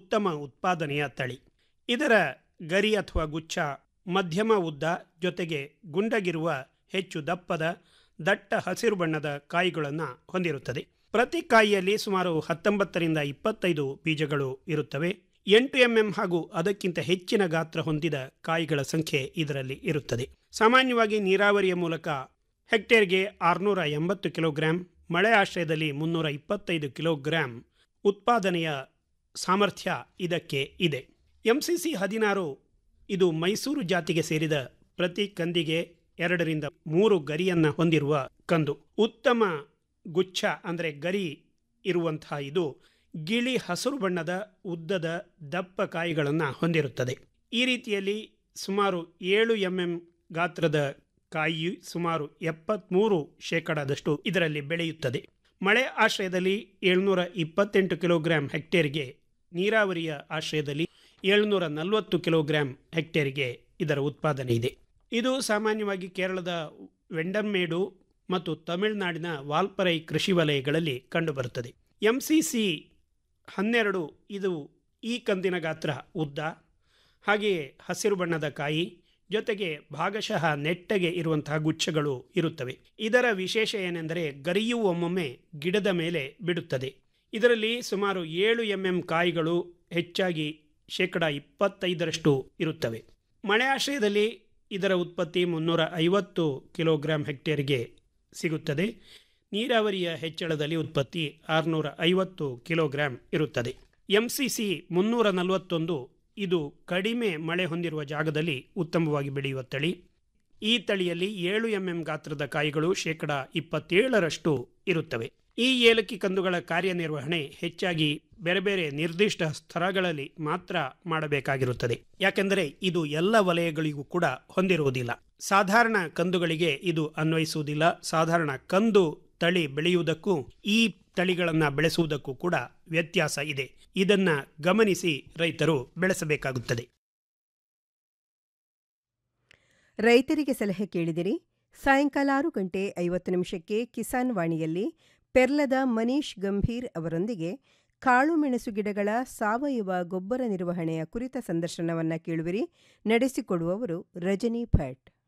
ಉತ್ತಮ ಉತ್ಪಾದನೆಯ ತಳಿ ಇದರ ಗರಿ ಅಥವಾ ಗುಚ್ಛ ಮಧ್ಯಮ ಉದ್ದ ಜೊತೆಗೆ ಗುಂಡಗಿರುವ ಹೆಚ್ಚು ದಪ್ಪದ ದಟ್ಟ ಹಸಿರು ಬಣ್ಣದ ಕಾಯಿಗಳನ್ನು ಹೊಂದಿರುತ್ತದೆ ಪ್ರತಿ ಕಾಯಿಯಲ್ಲಿ ಸುಮಾರು ಹತ್ತೊಂಬತ್ತರಿಂದ ಇಪ್ಪತ್ತೈದು ಬೀಜಗಳು ಇರುತ್ತವೆ ಎಂಟು ಎಂಎಂ ಹಾಗೂ ಅದಕ್ಕಿಂತ ಹೆಚ್ಚಿನ ಗಾತ್ರ ಹೊಂದಿದ ಕಾಯಿಗಳ ಸಂಖ್ಯೆ ಇದರಲ್ಲಿ ಇರುತ್ತದೆ ಸಾಮಾನ್ಯವಾಗಿ ನೀರಾವರಿಯ ಮೂಲಕ ಹೆಕ್ಟೇರ್ಗೆ ಆರುನೂರ ಎಂಬತ್ತು ಕಿಲೋಗ್ರಾಂ ಮಳೆ ಆಶ್ರಯದಲ್ಲಿ ಮುನ್ನೂರ ಇಪ್ಪತ್ತೈದು ಕಿಲೋಗ್ರಾಂ ಉತ್ಪಾದನೆಯ ಸಾಮರ್ಥ್ಯ ಇದಕ್ಕೆ ಇದೆ ಎಂಸಿಸಿ ಹದಿನಾರು ಇದು ಮೈಸೂರು ಜಾತಿಗೆ ಸೇರಿದ ಪ್ರತಿ ಕಂದಿಗೆ ಎರಡರಿಂದ ಮೂರು ಗರಿಯನ್ನು ಹೊಂದಿರುವ ಕಂದು ಉತ್ತಮ ಗುಚ್ಛ ಅಂದರೆ ಗರಿ ಇರುವಂತಹ ಇದು ಗಿಳಿ ಹಸಿರು ಬಣ್ಣದ ಉದ್ದದ ದಪ್ಪ ಕಾಯಿಗಳನ್ನು ಹೊಂದಿರುತ್ತದೆ ಈ ರೀತಿಯಲ್ಲಿ ಸುಮಾರು ಏಳು ಎಂಎಂ ಗಾತ್ರದ ಕಾಯಿ ಸುಮಾರು ಎಪ್ಪತ್ತ್ಮೂರು ಶೇಕಡಾದಷ್ಟು ಇದರಲ್ಲಿ ಬೆಳೆಯುತ್ತದೆ ಮಳೆ ಆಶ್ರಯದಲ್ಲಿ ಏಳ್ನೂರ ಇಪ್ಪತ್ತೆಂಟು ಕಿಲೋಗ್ರಾಂ ಹೆಕ್ಟೇರ್ಗೆ ನೀರಾವರಿಯ ಆಶ್ರಯದಲ್ಲಿ ಏಳ್ನೂರ ನಲವತ್ತು ಕಿಲೋಗ್ರಾಂ ಹೆಕ್ಟೇರ್ಗೆ ಇದರ ಉತ್ಪಾದನೆ ಇದೆ ಇದು ಸಾಮಾನ್ಯವಾಗಿ ಕೇರಳದ ವೆಂಡಮ್ಮೇಡು ಮತ್ತು ತಮಿಳುನಾಡಿನ ವಾಲ್ಪರೈ ಕೃಷಿ ವಲಯಗಳಲ್ಲಿ ಕಂಡುಬರುತ್ತದೆ ಎಂಸಿಸಿ ಹನ್ನೆರಡು ಇದು ಈ ಕಂದಿನ ಗಾತ್ರ ಉದ್ದ ಹಾಗೆಯೇ ಹಸಿರು ಬಣ್ಣದ ಕಾಯಿ ಜೊತೆಗೆ ಭಾಗಶಃ ನೆಟ್ಟಗೆ ಇರುವಂತಹ ಗುಚ್ಛಗಳು ಇರುತ್ತವೆ ಇದರ ವಿಶೇಷ ಏನೆಂದರೆ ಗರಿಯು ಒಮ್ಮೊಮ್ಮೆ ಗಿಡದ ಮೇಲೆ ಬಿಡುತ್ತದೆ ಇದರಲ್ಲಿ ಸುಮಾರು ಏಳು ಎಂಎಂ ಕಾಯಿಗಳು ಹೆಚ್ಚಾಗಿ ಶೇಕಡ ಇಪ್ಪತ್ತೈದರಷ್ಟು ಇರುತ್ತವೆ ಮಳೆ ಆಶ್ರಯದಲ್ಲಿ ಇದರ ಉತ್ಪತ್ತಿ ಮುನ್ನೂರ ಐವತ್ತು ಕಿಲೋಗ್ರಾಂ ಹೆಕ್ಟೇರ್ಗೆ ಸಿಗುತ್ತದೆ ನೀರಾವರಿಯ ಹೆಚ್ಚಳದಲ್ಲಿ ಉತ್ಪತ್ತಿ ಆರುನೂರ ಐವತ್ತು ಕಿಲೋಗ್ರಾಂ ಇರುತ್ತದೆ ಎಂಸಿಸಿ ಮುನ್ನೂರ ನಲವತ್ತೊಂದು ಇದು ಕಡಿಮೆ ಮಳೆ ಹೊಂದಿರುವ ಜಾಗದಲ್ಲಿ ಉತ್ತಮವಾಗಿ ಬೆಳೆಯುವ ತಳಿ ಈ ತಳಿಯಲ್ಲಿ ಏಳು ಎಂಎಂ ಗಾತ್ರದ ಕಾಯಿಗಳು ಶೇಕಡ ಇಪ್ಪತ್ತೇಳರಷ್ಟು ಇರುತ್ತವೆ ಈ ಏಲಕ್ಕಿ ಕಂದುಗಳ ಕಾರ್ಯನಿರ್ವಹಣೆ ಹೆಚ್ಚಾಗಿ ಬೇರೆ ಬೇರೆ ನಿರ್ದಿಷ್ಟ ಸ್ಥಳಗಳಲ್ಲಿ ಮಾತ್ರ ಮಾಡಬೇಕಾಗಿರುತ್ತದೆ ಯಾಕೆಂದರೆ ಇದು ಎಲ್ಲ ವಲಯಗಳಿಗೂ ಕೂಡ ಹೊಂದಿರುವುದಿಲ್ಲ ಸಾಧಾರಣ ಕಂದುಗಳಿಗೆ ಇದು ಅನ್ವಯಿಸುವುದಿಲ್ಲ ಸಾಧಾರಣ ಕಂದು ತಳಿ ಬೆಳೆಯುವುದಕ್ಕೂ ಈ ತಳಿಗಳನ್ನು ಬೆಳೆಸುವುದಕ್ಕೂ ಕೂಡ ವ್ಯತ್ಯಾಸ ಇದೆ ಇದನ್ನ ಗಮನಿಸಿ ರೈತರು ಬೆಳೆಸಬೇಕಾಗುತ್ತದೆ ರೈತರಿಗೆ ಸಲಹೆ ಕೇಳಿದಿರಿ ಸಾಯಂಕಾಲ ಆರು ಗಂಟೆ ಐವತ್ತು ನಿಮಿಷಕ್ಕೆ ಕಿಸಾನ್ ವಾಣಿಯಲ್ಲಿ ಪೆರ್ಲದ ಮನೀಶ್ ಗಂಭೀರ್ ಅವರೊಂದಿಗೆ ಕಾಳು ಮೆಣಸು ಗಿಡಗಳ ಸಾವಯವ ಗೊಬ್ಬರ ನಿರ್ವಹಣೆಯ ಕುರಿತ ಸಂದರ್ಶನವನ್ನು ಕೇಳುವಿರಿ ನಡೆಸಿಕೊಡುವವರು ರಜನಿ ಭಟ್